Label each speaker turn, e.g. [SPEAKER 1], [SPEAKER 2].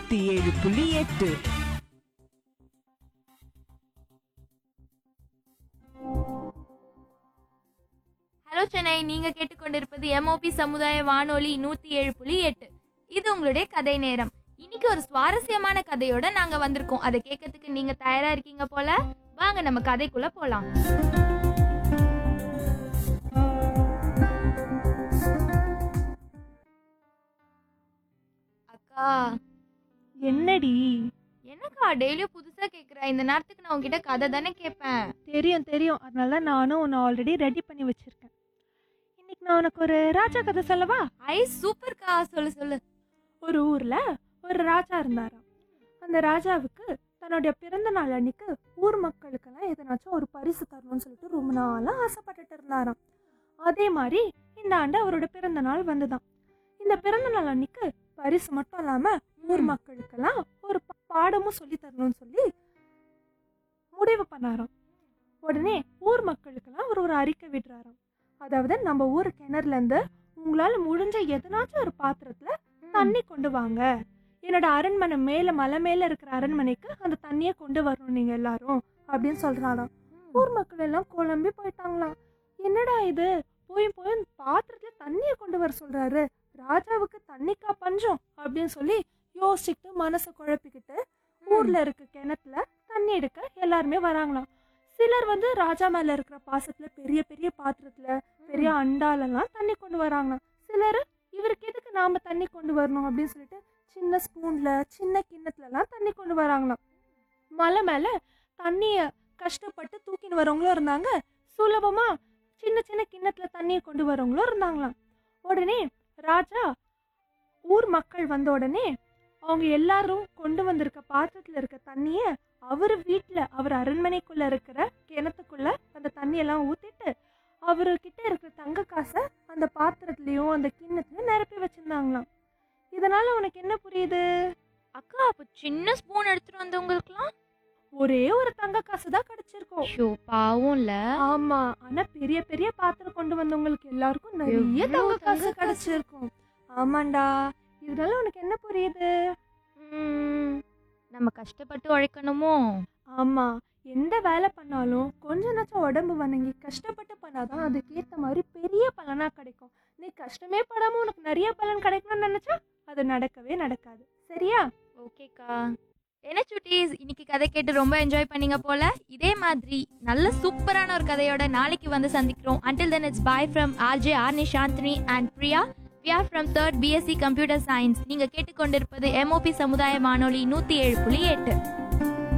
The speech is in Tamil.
[SPEAKER 1] நூத்தி ஏழு புள்ளி எட்டு
[SPEAKER 2] ஹலோ சென்னை நீங்க கேட்டுக்கொண்டிருப்பது எம்ஓபி சமுதாய வானொலி நூத்தி ஏழு புள்ளி எட்டு இது உங்களுடைய கதை நேரம் இன்னைக்கு ஒரு சுவாரஸ்யமான கதையோட நாங்க வந்திருக்கோம் அதை கேட்கறதுக்கு நீங்க தயாரா இருக்கீங்க போல வாங்க நம்ம கதைக்குள்ள போலாம் அக்கா
[SPEAKER 3] என்னடி
[SPEAKER 2] என்னக்கா டெய்லியும் புதுசா கேக்குற இந்த நேரத்துக்கு நான் உங்ககிட்ட கதை தானே கேட்பேன்
[SPEAKER 3] தெரியும் தெரியும் அதனால நானும் உன்னை ஆல்ரெடி ரெடி பண்ணி வச்சிருக்கேன் இன்னைக்கு நான் உனக்கு ஒரு ராஜா கதை சொல்லவா
[SPEAKER 2] ஐ சூப்பர்க்கா சொல்லு சொல்லு
[SPEAKER 3] ஒரு ஊர்ல ஒரு ராஜா இருந்தாராம் அந்த ராஜாவுக்கு தன்னுடைய பிறந்த நாள் அன்னைக்கு ஊர் மக்களுக்கெல்லாம் எதனாச்சும் ஒரு பரிசு தரணும்னு சொல்லிட்டு ரொம்ப நாளா ஆசைப்பட்டுட்டு இருந்தாராம் அதே மாதிரி இந்த ஆண்டு அவரோட பிறந்த நாள் வந்துதான் இந்த பிறந்த நாள் அன்னைக்கு பரிசு மட்டும் இல்லாம ஊர்
[SPEAKER 2] ம்.
[SPEAKER 3] மக்களுக்கெல்லாம் ஒரு பா- பாடமும் சொல்லி தரணும்னு சொல்லி முடிவு பண்ணாராம் உடனே ஊர் மக்களுக்கெல்லாம் அவர் ஒரு அறிக்கை விடுறாராம் அதாவது நம்ம ஊர் கிணறுல இருந்து உங்களால முடிஞ்ச எதனாச்சும் ஒரு பாத்திரத்துல தண்ணி கொண்டு வாங்க என்னோட அரண்மனை மேல மலை மேல இருக்கிற அரண்மனைக்கு அந்த தண்ணியை கொண்டு வரணும் நீங்க எல்லாரும் அப்படின்னு சொல்றாராம் ஊர் மக்கள் எல்லாம் குழம்பி போயிட்டாங்களாம் என்னடா இது போய் போய் அந்த பாத்திரத்துல தண்ணியை கொண்டு வர சொல்றாரு ராஜாவுக்கு தண்ணிக்கா பஞ்சம் அப்படின்னு சொல்லி யோசிச்சுட்டு மனசை குழப்பிக்கிட்டு ஊர்ல இருக்க கிணத்துல தண்ணி எடுக்க எல்லாருமே வராங்களாம் சிலர் வந்து ராஜா மேல இருக்கிற பாசத்துல பெரிய பெரிய பாத்திரத்துல பெரிய அண்டாலெல்லாம் தண்ணி கொண்டு வராங்களாம் சிலர் இவருக்கு எதுக்கு நாம தண்ணி கொண்டு வரணும் அப்படின்னு சொல்லிட்டு சின்ன ஸ்பூன்ல சின்ன கிண்ணத்துல எல்லாம் தண்ணி கொண்டு வராங்களாம் மலை மேல தண்ணிய கஷ்டப்பட்டு தூக்கின்னு வரவங்களும் இருந்தாங்க சுலபமா சின்ன சின்ன கிண்ணத்துல தண்ணியை கொண்டு வரவங்களும் இருந்தாங்களாம் உடனே ராஜா ஊர் மக்கள் வந்த உடனே அவங்க எல்லாரும் கொண்டு வந்திருக்க பாத்திரத்துல இருக்க தண்ணிய அவர் வீட்டுல அவர் அரண்மனைக்குள்ள இருக்கிற கிணத்துக்குள்ள அந்த தண்ணியெல்லாம் ஊத்திட்டு அவர்கிட்ட இருக்கிற தங்க காசை அந்த பாத்திரத்துலயும் அந்த கிண்ணத்துலயும் நிரப்பி வச்சிருந்தாங்களாம் இதனால உனக்கு என்ன புரியுது
[SPEAKER 2] அக்கா அப்ப சின்ன ஸ்பூன் எடுத்துட்டு வந்தவங்களுக்குலாம்
[SPEAKER 3] ஒரே ஒரு தங்க காசு தான் கிடைச்சிருக்கும்
[SPEAKER 2] ஷோ பாவம்ல
[SPEAKER 3] ஆமா ஆனா பெரிய பெரிய பாத்திரம் கொண்டு வந்தவங்களுக்கு எல்லாருக்கும் நிறைய
[SPEAKER 2] எவ்வளவு
[SPEAKER 3] தங்க
[SPEAKER 2] தங்க
[SPEAKER 3] காசு
[SPEAKER 2] காசு?
[SPEAKER 3] கிடைச்சிருக்கும் ஆமாண்டா இதனால உனக்கு என்ன புரியுது
[SPEAKER 2] ம், நம்ம கஷ்டப்பட்டு உழைக்கணுமோ
[SPEAKER 3] ஆமா எந்த வேலை பண்ணாலும் கொஞ்ச நாச்சும் உடம்பு வணங்கி கஷ்டப்பட்டு பண்ணாதான் அதுக்கு ஏத்த மாதிரி பெரிய பலனா கிடைக்கும் நீ கஷ்டமே படாம உனக்கு நிறைய பலன் கிடைக்கணும்னு நினைச்சா அது நடக்கவே நடக்காது சரியா
[SPEAKER 2] ஓகேக்கா என்ன சுட்டீஸ் இன்னைக்கு கதை கேட்டு ரொம்ப என்ஜாய் பண்ணீங்க போல இதே மாதிரி நல்ல சூப்பரான ஒரு கதையோட நாளைக்கு வந்து சந்திக்கிறோம் until then it's bye from RJ Arni Chandini and Priya we are from third BSc computer science நீங்க கேட்டுக்கொண்டிருப்பது எம்ஓபி சமுதாய வானொலி நூத்தி ஏழு புள்ளி எட்டு